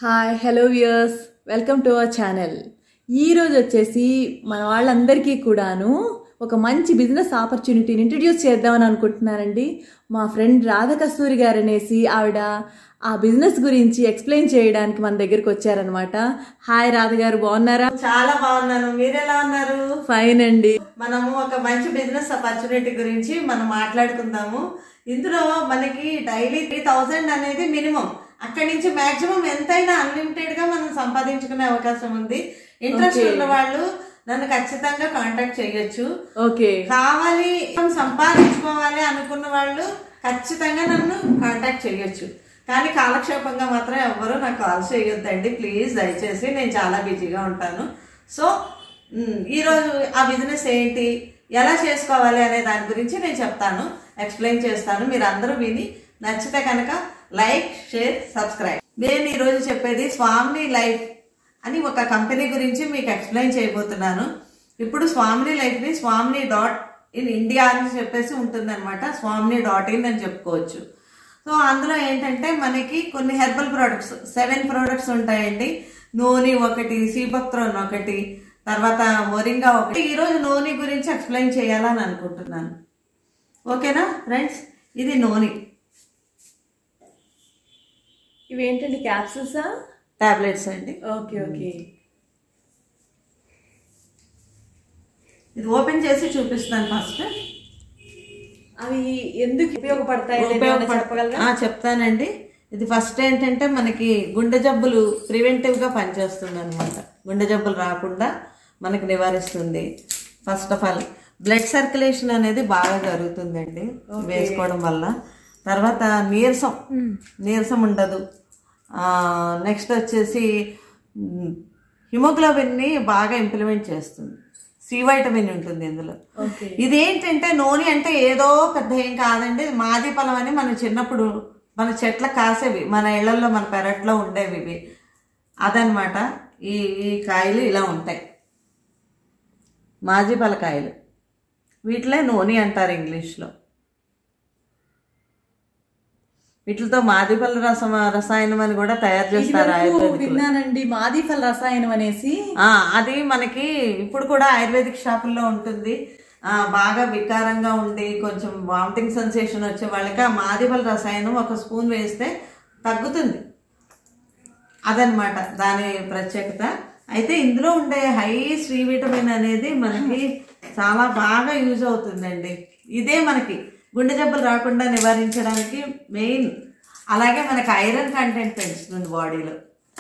hi hello viewers welcome to our channel ఈరోజు వచ్చేసి మన వాళ్ళందరికీ కూడాను ఒక మంచి బిజినెస్ ఆపర్చునిటీని ఇంట్రడ్యూస్ చేద్దామని అనుకుంటున్నానండి మా ఫ్రెండ్ రాధకస్తూరి గారు అనేసి ఆవిడ ఆ బిజినెస్ గురించి ఎక్స్ప్లెయిన్ చేయడానికి మన దగ్గరికి వచ్చారనమాట హాయ్ రాధ గారు బాగున్నారా చాలా బాగున్నాను మీరు ఎలా ఉన్నారు ఫైన్ అండి మనము ఒక మంచి బిజినెస్ ఆపర్చునిటీ గురించి మనం మాట్లాడుకుందాము ఇందులో మనకి డైలీ త్రీ థౌజండ్ అనేది మినిమం అక్కడి నుంచి మాక్సిమం ఎంతైనా అన్లిమిటెడ్ గా మనం సంపాదించుకునే అవకాశం ఉంది ఇంట్రెస్ట్ ఉన్న వాళ్ళు నన్ను ఖచ్చితంగా కాంటాక్ట్ చేయొచ్చు ఓకే కావాలి మనం సంపాదించుకోవాలి అనుకున్న వాళ్ళు ఖచ్చితంగా నన్ను కాంటాక్ట్ చేయొచ్చు కానీ కాలక్షేపంగా మాత్రం ఎవ్వరూ నాకు కాల్ చేయొద్దండి ప్లీజ్ దయచేసి నేను చాలా బిజీగా ఉంటాను సో మ్, ఈరోజు ఆ బిజినెస్ ఏంటి ఎలా చేసుకోవాలి అనే దాని గురించి నేను చెప్తాను ఎక్స్ప్లెయిన్ చేస్తాను మీరు అందరూ విని నచ్చితే కనుక లైక్ షేర్ సబ్స్క్రైబ్ నేను ఈరోజు చెప్పేది స్వామిని లైఫ్ అని ఒక కంపెనీ గురించి మీకు ఎక్స్ప్లెయిన్ చేయబోతున్నాను ఇప్పుడు స్వామిని లైఫ్ని స్వామిని డాట్ ఇన్ ఇండియా అని చెప్పేసి ఉంటుందన్నమాట స్వామిని డాట్ ఇన్ అని చెప్పుకోవచ్చు సో అందులో ఏంటంటే మనకి కొన్ని హెర్బల్ ప్రోడక్ట్స్ సెవెన్ ప్రోడక్ట్స్ ఉంటాయండి నూనె ఒకటి సీపక్త్రోన్ ఒకటి తర్వాత మొరింగా ఒకటి ఈరోజు నూనె గురించి ఎక్స్ప్లెయిన్ చేయాలని అనుకుంటున్నాను ఓకేనా ఫ్రెండ్స్ ఇది నూనె ఇవేంటండి క్యాప్సూల్సా టాబ్లెట్స్ అండి ఓకే ఓకే ఇది ఓపెన్ చేసి చూపిస్తాను ఫస్ట్ అవి ఎందుకు ఉపయోగపడతాయి చెప్పగలరా ఆ, చెప్తానండి ఇది ఫస్ట్ ఏంటంటే మనకి గుండె జబ్బులు ప్రివెంటివ్ గా పనిచేస్తుంది అనమాట గుండె జబ్బులు రాకుండా మనకి నివారిస్తుంది first of all blood circulation అనేది బాగా జరుగుతుందండి వేసుకోవడం వల్ల తర్వాత నీరసం నీరసం ఉండదు నెక్స్ట్ వచ్చేసి హిమోగ్లోబిన్ని బాగా ఇంప్లిమెంట్ చేస్తుంది సి వైటమిన్ ఉంటుంది ఇందులో ఓకే ఇదేంటంటే నూనె అంటే ఏదో పెద్ద ఏం కాదండి మాది ఫలం అని మన చిన్నప్పుడు మన చెట్ల కాసేవి మన ఇళ్లలో మన పెరట్లో ఉండేవి ఇవి అదనమాట ఈ ఈ కాయలు ఇలా ఉంటాయి మాజీ పలకాయలు వీటిలే నూనె అంటారు ఇంగ్లీష్లో వీటితో మాదిపల్ల రసం రసాయనం అని కూడా తయారు చేస్తారు ఆయుర్వేదిక్ విన్నానండి మాది ఫల రసాయనం అనేసి ఆ, అది మనకి ఇప్పుడు కూడా ఆయుర్వేదిక్ షాపుల్లో ఉంటుంది ఆ, బాగా వికారంగా ఉండి కొంచెం వామిటింగ్ సెన్సేషన్ వచ్చే వాళ్ళకి ఆ మాదిపల రసాయనం ఒక స్పూన్ వేస్తే తగ్గుతుంది అదనమాట దాని ప్రత్యేకత అయితే ఇందులో ఉండే హై శ్రీ విటమిన్ అనేది మనకి చాలా బాగా యూజ్ అవుతుందండి ఇదే మనకి గుండె జబ్బులు రాకుండా నివారించడానికి మెయిన్ అలాగే మనకి ఐరన్ కంటెంట్ పెంచుతుంది బాడీలో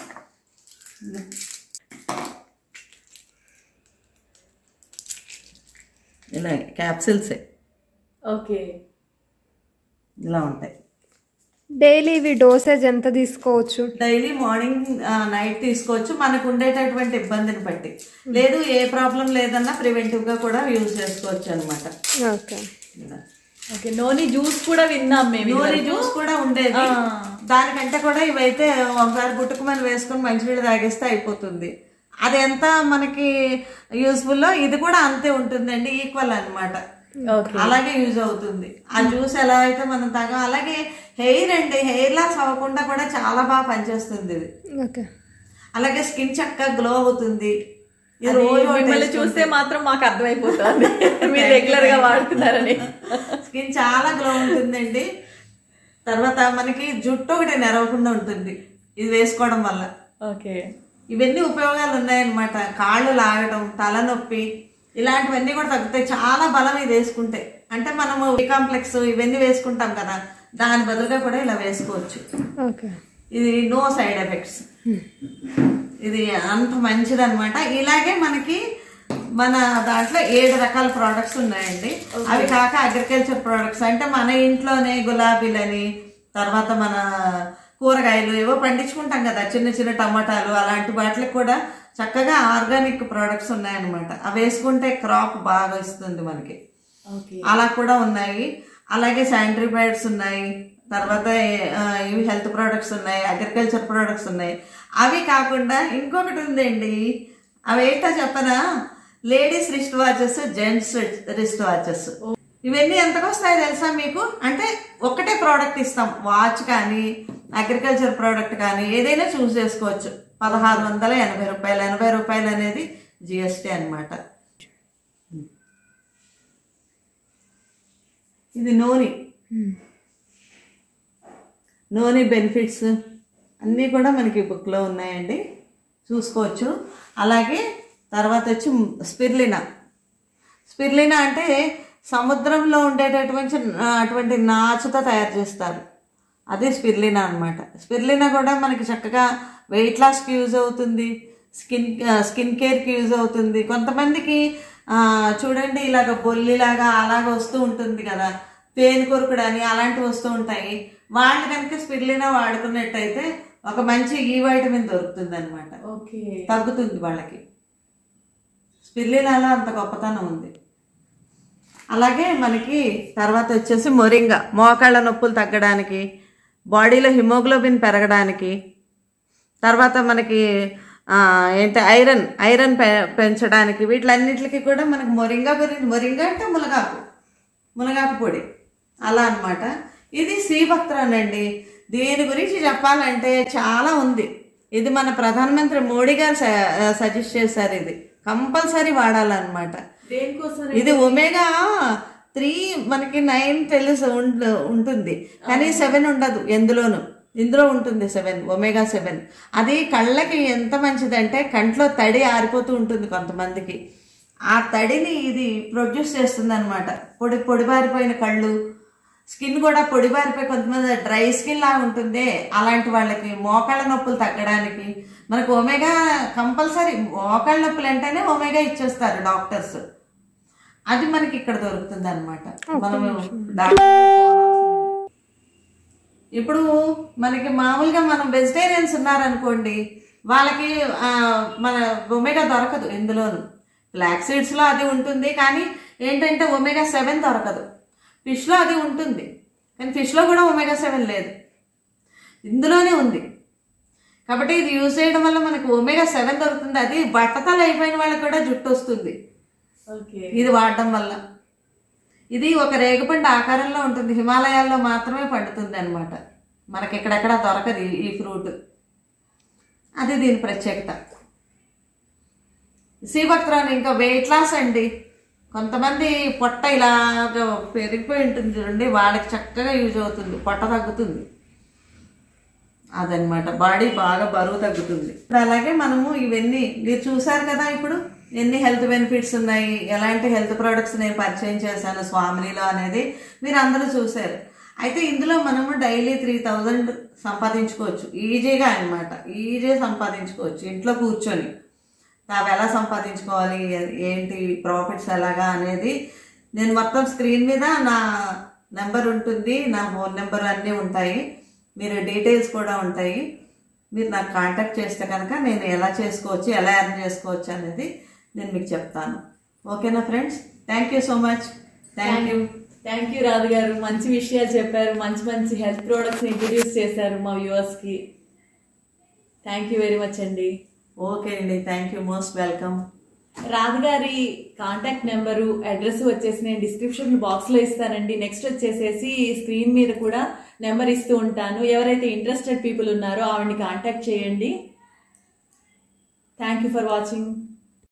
ఇలా క్యాప్సిల్సే ఓకే ఇలా ఉంటాయి డైలీ ఇవి డోసేజ్ ఎంత తీసుకోవచ్చు డైలీ మార్నింగ్ నైట్ తీసుకోవచ్చు మనకు ఉండేటటువంటి ఇబ్బందిని బట్టి లేదు ఏ ప్రాబ్లం లేదన్నా ప్రివెంటివ్ గా కూడా యూజ్ చేసుకోవచ్చు అనమాట ఓకే ఓకే నోని జ్యూస్ కూడా విన్నాం మేము నూనె జ్యూస్ కూడా ఉండేది దానికంటే కూడా ఇవైతే ఒకసారి పుట్టుకుమని వేసుకొని మంచినీళ్ళు తాగేస్తే అయిపోతుంది అది ఎంత మనకి యూస్ఫుల్ ఇది కూడా అంతే ఉంటుందండి ఈక్వల్ అన్నమాట ఓకే అలాగే యూజ్ అవుతుంది ఆ జ్యూస్ ఎలా అయితే మనం తాగా అలాగే హెయిర్ అండి హెయిర్ లాస్ అవ్వకుండా కూడా చాలా బాగా పనిచేస్తుంది ఇది ఓకే అలాగే స్కిన్ చక్కగా గ్లో అవుతుంది ఇది రోజు ఒకటి మిమ్మల్ని చూస్తే మాత్రం మాకు అర్థమైపోతుంది మీరు రెగ్యులర్ గా వాడుతున్నారని స్కిన్ చాలా గ్లో ఉంటుందండి తర్వాత మనకి జుట్టు ఒకటి నెరవకుండా ఉంటుంది ఇది వేసుకోవడం వల్ల ఓకే ఇవన్నీ ఉపయోగాలు ఉన్నాయన్నమాట కాళ్ళు లాగడం తలనొప్పి ఇలాంటివన్నీ కూడా తగ్గుతాయి చాలా బలం ఇది వేసుకుంటే అంటే మనము కాంప్లెక్స్ ఇవన్నీ వేసుకుంటాం కదా దాని బదులుగా కూడా ఇలా వేసుకోవచ్చు ఓకే ఇది నో సైడ్ ఎఫెక్ట్స్ ఇది అంత మంచిది అనమాట ఇలాగే మనకి మన దాంట్లో ఏడు రకాల ప్రోడక్ట్స్ ఉన్నాయండి అవి కాక అగ్రికల్చర్ ప్రోడక్ట్స్ అంటే మన ఇంట్లోనే గులాబీలని తర్వాత మన కూరగాయలు ఏవో పండించుకుంటాం కదా చిన్న చిన్న టమాటాలు అలాంటి వాటికి కూడా చక్కగా ఆర్గానిక్ ప్రోడక్ట్స్ ఉన్నాయన్నమాట అవి వేసుకుంటే క్రాప్ బాగా ఇస్తుంది మనకి ఓకే అలా కూడా ఉన్నాయి అలాగే శానిటరీ ప్యాడ్స్ ఉన్నాయి తర్వాత ఆ, ఇవి హెల్త్ ప్రోడక్ట్స్ ఉన్నాయి అగ్రికల్చర్ ప్రోడక్ట్స్ ఉన్నాయి అవి కాకుండా ఇంకొకటి ఉందండి అవి ఏంటో చెప్పనా ladies wrist watches gents wrist watches ఇవన్నీ ఎంతకు వస్తాయో తెలుసా మీకు అంటే ఒక్కటే ప్రోడక్ట్ ఇస్తాం వాచ్ కానీ అగ్రికల్చర్ ప్రోడక్ట్ కానీ ఏదైనా చూస్ చేసుకోవచ్చు పదహారు వందల ఎనభై రూపాయలు ఎనభై రూపాయలు అనేది జిఎస్టీ అన్నమాట ఇది నూనె నూనె బెనిఫిట్స్ అన్నీ కూడా మనకి ఈ బుక్లో ఉన్నాయండి చూసుకోవచ్చు అలాగే తర్వాత వచ్చి స్పిర్లినా స్పిర్లినా అంటే సముద్రంలో ఉండేటటువంటి అటువంటి నాచుతో తయారు చేస్తారు అదే స్పిర్లినా అనమాట స్పిర్లినా కూడా మనకి చక్కగా వెయిట్ లాస్కి యూజ్ అవుతుంది స్కిన్ స్కిన్ కేర్కి యూజ్ అవుతుంది కొంతమందికి ఆ, చూడండి ఇలాగ బొల్లిలాగా అలాగ వస్తూ ఉంటుంది కదా పేను కొరుకుడు అని అలాంటివి వస్తూ ఉంటాయి వాళ్ళు కనుక స్పిర్లినా వాడుకున్నట్టయితే ఒక మంచి ఈ వైటమిన్ దొరుకుతుంది అనమాట ఓకే తగ్గుతుంది వాళ్ళకి స్పిర్లినాలో అంత గొప్పతనం ఉంది అలాగే మనకి తర్వాత వచ్చేసి మొరింగా మోకాళ్ళ నొప్పులు తగ్గడానికి బాడీలో హిమోగ్లోబిన్ పెరగడానికి తర్వాత మనకి ఆ, ఏంటి ఐరన్ ఐరన్ పె పెంచడానికి వీటిలన్నిటికి కూడా మనకి మొరింగా గురించి మొరింగా అంటే మునగాకు మునగాకు పొడి అలా అన్నమాట ఇది శ్రీభక్తురాన్ అండి దీని గురించి చెప్పాలంటే చాలా ఉంది ఇది మన ప్రధానమంత్రి మోడీ గారు స- సజెస్ట్ చేశారు ఇది కంపల్సరీ వాడాలన్నమాట దేనికోసం ఇది ఒమేగా త్రీ మనకి నైన్ తెలుసు ఉంట- ఉంటుంది కానీ సెవెన్ ఉండదు ఎందులోను ఇందులో ఉంటుంది సెవెన్ ఒమేగా సెవెన్ అది కళ్ళకి ఎంత మంచిదంటే కంట్లో తడి ఆరిపోతూ ఉంటుంది కొంతమందికి ఆ తడిని ఇది ప్రొడ్యూస్ చేస్తుంది అనమాట పొడి పొడిబారిపోయిన కళ్ళు స్కిన్ కూడా పొడిబారిపోయి కొంతమంది డ్రై స్కిన్ లా ఉంటుంది అలాంటి వాళ్ళకి మోకాళ్ళ నొప్పులు తగ్గడానికి మనకు ఒమేగా కంపల్సరీ మోకాళ్ళ నొప్పులు అంటేనే ఒమేగా ఇచ్చేస్తారు డాక్టర్స్ అది మనకి ఇక్కడ దొరుకుతుంది అనమాట మనము డాక్టర్ ఇప్పుడు మనకి మామూలుగా మనం వెజిటేరియన్స్ ఉన్నారనుకోండి వాళ్ళకి ఆ, మన ఒమేగా దొరకదు ఎందులోను బ్లాక్ సీడ్స్లో అది ఉంటుంది కానీ ఏంటంటే ఒమేగా సెవెన్ దొరకదు ఫిష్లో అది ఉంటుంది కానీ ఫిష్లో కూడా ఒమేగా సెవెన్ లేదు ఇందులోనే ఉంది కాబట్టి ఇది యూజ్ చేయడం వల్ల మనకు ఒమేగా సెవెన్ దొరుకుతుంది అది బట్టతలు అయిపోయిన వాళ్ళకి కూడా జుట్టు వస్తుంది ఓకే ఇది వాడడం వల్ల ఇది ఒక రేగుపండు ఆకారంలో ఉంటుంది హిమాలయాల్లో మాత్రమే పండుతుంది అనమాట మనకి ఎక్కడెక్కడ దొరకదు ఈ- ఈ ఫ్రూట్ అది దీని ప్రత్యేకత శ్రీభక్తురాలు ఇంకా వెయిట్ లాస్ అండి కొంతమంది పొట్ట ఇలాగ పెరిగిపోయి ఉంటుంది చూడండి వాళ్ళకి చక్కగా యూజ్ అవుతుంది పొట్ట తగ్గుతుంది అదనమాట బాడీ బాగా బరువు తగ్గుతుంది ఇప్పుడు అలాగే మనము ఇవన్నీ మీరు చూసారు కదా ఇప్పుడు ఎన్ని హెల్త్ బెనిఫిట్స్ ఉన్నాయి ఎలాంటి హెల్త్ ప్రోడక్ట్స్ నేను పరిచయం చేశాను స్వామినిలో అనేది మీరు అందరూ చూశారు అయితే ఇందులో మనము డైలీ త్రీ థౌజండ్ సంపాదించుకోవచ్చు ఈజీగా అన్నమాట ఈజీగా సంపాదించుకోవచ్చు ఇంట్లో కూర్చొని అవి ఎలా సంపాదించుకోవాలి ఏ- ఏంటి ప్రాఫిట్స్ ఎలాగా అనేది నేను మొత్తం స్క్రీన్ మీద నా నెంబర్ ఉంటుంది నా ఫోన్ నెంబర్ అన్నీ ఉంటాయి మీరు డీటెయిల్స్ కూడా ఉంటాయి మీరు నాకు కాంటాక్ట్ చేస్తే కనుక నేను ఎలా చేసుకోవచ్చు ఎలా ఎర్న్ చేసుకోవచ్చు అనేది నేను మీకు చెప్తాను ఓకేనా friends thank you so much thank you thank you Radhu garu మంచి విషయాలు చెప్పారు మంచి మంచి హెల్త్ ప్రోడక్ట్స్ ఇంట్రడ్యూస్ చేశారు మా వ్యూవర్స్ కి థ్యాంక్ యూ వెరీ మచ్ అండి ఓకే అండి thank you most welcome Radhu గారి కాంటాక్ట్ నెంబరు అడ్రస్ వచ్చేసి నేను డిస్క్రిప్షన్ బాక్స్ లో ఇస్తానండి నెక్స్ట్ వచ్చేసేసి స్క్రీన్ మీద కూడా నెంబర్ ఇస్తూ ఉంటాను ఎవరైతే ఇంట్రెస్టెడ్ పీపుల్ ఉన్నారో ఆవిడని కాంటాక్ట్ చేయండి థ్యాంక్ యూ ఫర్ వాచింగ్